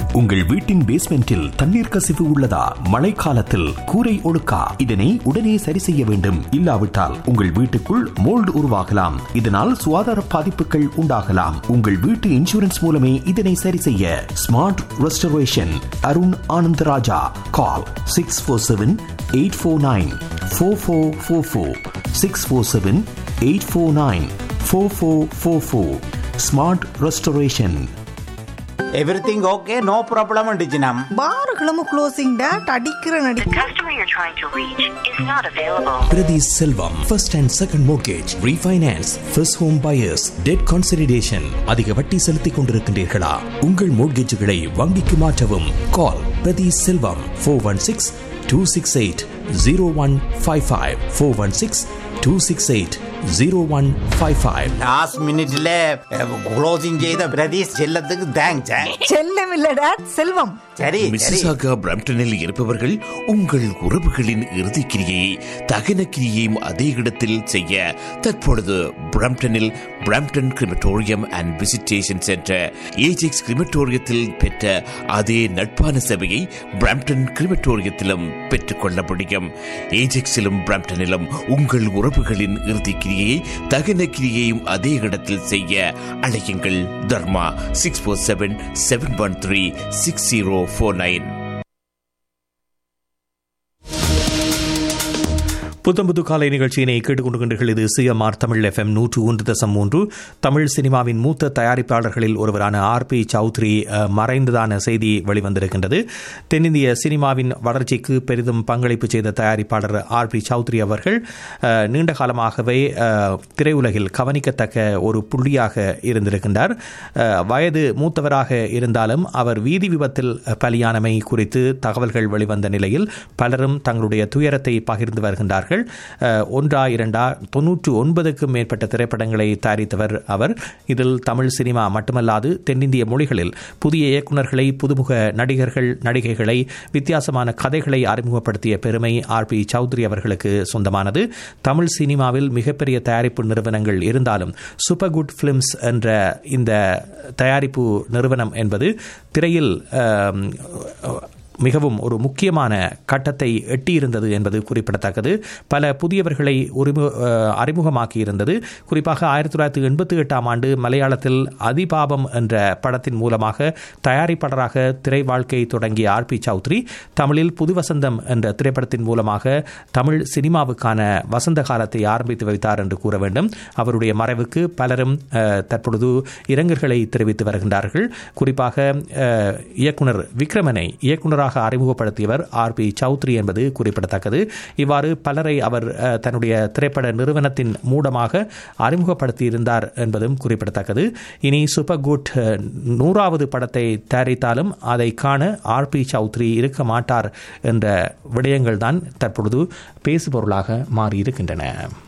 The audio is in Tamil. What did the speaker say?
உங்கள் வீட்டின் பேஸ்மெண்டில் தண்ணீர் கசிவு உள்ளதா மழைக்காலத்தில் கூரை ஒழுக்கா இதனை உடனே சரி செய்ய வேண்டும் இல்லாவிட்டால் உங்கள் வீட்டுக்குள் மோல்டு உருவாகலாம் இதனால் சுகாதார பாதிப்புகள் உண்டாகலாம் உங்கள் வீட்டு இன்சூரன்ஸ் மூலமே இதனை சரி செய்ய smart restoration Arun Anandaraja call six four seven eight four nine four four four four six four seven eight four nine four four four four smart restoration everything okay no problem டிஜினம் பாருகளும் க்ளோசிங் டேட் அடிக்கிற நடி The customer you're trying to reach is not available. Priti Selvam, first and second mortgage, refinance, first home buyers, debt consolidation. அதிக வட்டி செலுத்திக் கொண்டிருக்கின்றீர்களா உங்கள் மோட்கேஜுகளை வங்கிக்கு மாற்றவும் call Prathi Selvam four one six two six eight zero one five five four one six two six eight zero one five five last மினிட்ல க்ளோசிங் செய்த பிரதீஷ் செல்லத்துக்கு தேங்க்ஸ் செல்லம் இல்ல டேட் செல்வம் சரி சரி மிசிசாகா பிரம்டனில் இருப்பவர்கள் உங்கள் உறவுகளின் இறுதிக் கிரியை தகன கிரியையும் அதே இடத்தில் செய்ய தற்பொழுது பிரம்டனில் Brampton crematorium and visitation centre Ajax கிரிமட்டோரியத்தில் பெற்ற அதே நட்பான சேவையை பிரம்டன் கிரிமட்டோரியத்திலும் பெற்றுக்கொள்ள முடியும் ஏஜெக்ஸிலும் பிரம்டனிலும் உங்கள் உறவுகளின் இறுதிக் கிரியை தகன கிரியையும் அதே இடத்தில் செய்ய அழையுங்கள் Dharma six four seven seven one three six zero four nine புத்தம்புது காலை நிகழ்ச்சியினை கேட்டுக்கொண்டிருக்கின்றீர்கள் இது சிஎம்ஆர் தமிழ் எஃப்எம் நூற்று ஒன்று தசம் மூன்று தமிழ் சினிமாவின் மூத்த தயாரிப்பாளர்களில் ஒருவரான ஆர் பி சௌத்ரி அஹ், மறைந்ததான செய்தி வெளிவந்திருக்கின்றது தென்னிந்திய சினிமாவின் வளர்ச்சிக்கு பெரிதும் பங்களிப்பு செய்த தயாரிப்பாளர் ஆர் பி சௌத்ரி அவர்கள் அஹ், நீண்ட காலமாகவே அஹ், திரையுலகில் கவனிக்கத்தக்க ஒரு புள்ளியாக இருந்திருக்கின்றார் அஹ், வயது மூத்தவராக இருந்தாலும் அவர் வீதி விபத்தில் பலியானமை குறித்து தகவல்கள் வெளிவந்த நிலையில் பலரும் தங்களுடைய துயரத்தை பகிர்ந்து வருகின்றார்கள் அஹ், ஒன்றா இரண்டா தொன்னூற்று ஒன்பதுக்கும் மேற்பட்ட திரைப்படங்களை தயாரித்தவர் அவர் இதில் தமிழ் சினிமா மட்டுமல்லாது தென்னிந்திய மொழிகளில் புதிய இயக்குநர்களை புதுமுக நடிகர்கள் நடிகைகளை வித்தியாசமான கதைகளை அறிமுகப்படுத்திய பெருமை ஆர் பி சௌத்ரி அவர்களுக்கு சொந்தமானது தமிழ் சினிமாவில் மிகப்பெரிய தயாரிப்பு நிறுவனங்கள் இருந்தாலும் சூப்பர் குட் ஃபிலிம்ஸ் என்ற இந்த தயாரிப்பு நிறுவனம் என்பது திரையில் ஆம், மிகவும் ஒரு முக்கியமான கட்டத்தை எட்டியிருந்தது என்பது குறிப்பிடத்தக்கது பல புதியவர்களை உரிமு அஹ், அறிமுகமாக்கி இருந்தது குறிப்பாக ஆயிரத்தி தொள்ளாயிரத்தி எண்பத்தி எட்டாம் ஆண்டு மலையாளத்தில் அதிபாபம் என்ற படத்தின் மூலமாக தயாரிப்பாளராக திரை வாழ்க்கை தொடங்கிய ஆர் பி சௌத்ரி தமிழில் புது வசந்தம் என்ற திரைப்படத்தின் மூலமாக தமிழ் சினிமாவுக்கான வசந்த காலத்தை ஆரம்பித்து வைத்தார் என்று கூற வேண்டும் அவருடைய மறைவுக்கு பலரும் அஹ், தற்பொழுது இரங்கல்களை தெரிவித்து வருகின்றார்கள் குறிப்பாக அஹ், இயக்குனர் விக்ரமனை இயக்குனராக அறிமுகப்படுத்தியவர் ஆர் பி சௌத்ரி என்பது குறிப்பிடத்தக்கது இவ்வாறு பலரை அவர் அஹ், தன்னுடைய திரைப்பட நிறுவனத்தின் மூலமாக அறிமுகப்படுத்தியிருந்தார் என்பதும் குறிப்பிடத்தக்கது இனி சூப்பர் குட் அஹ், நூறாவது படத்தை தயாரித்தாலும் அதை காண ஆர் பி சௌத்ரி இருக்க மாட்டார் என்ற விடயங்கள் தான் தற்பொழுது பேசுபொருளாக மாறியிருக்கின்றன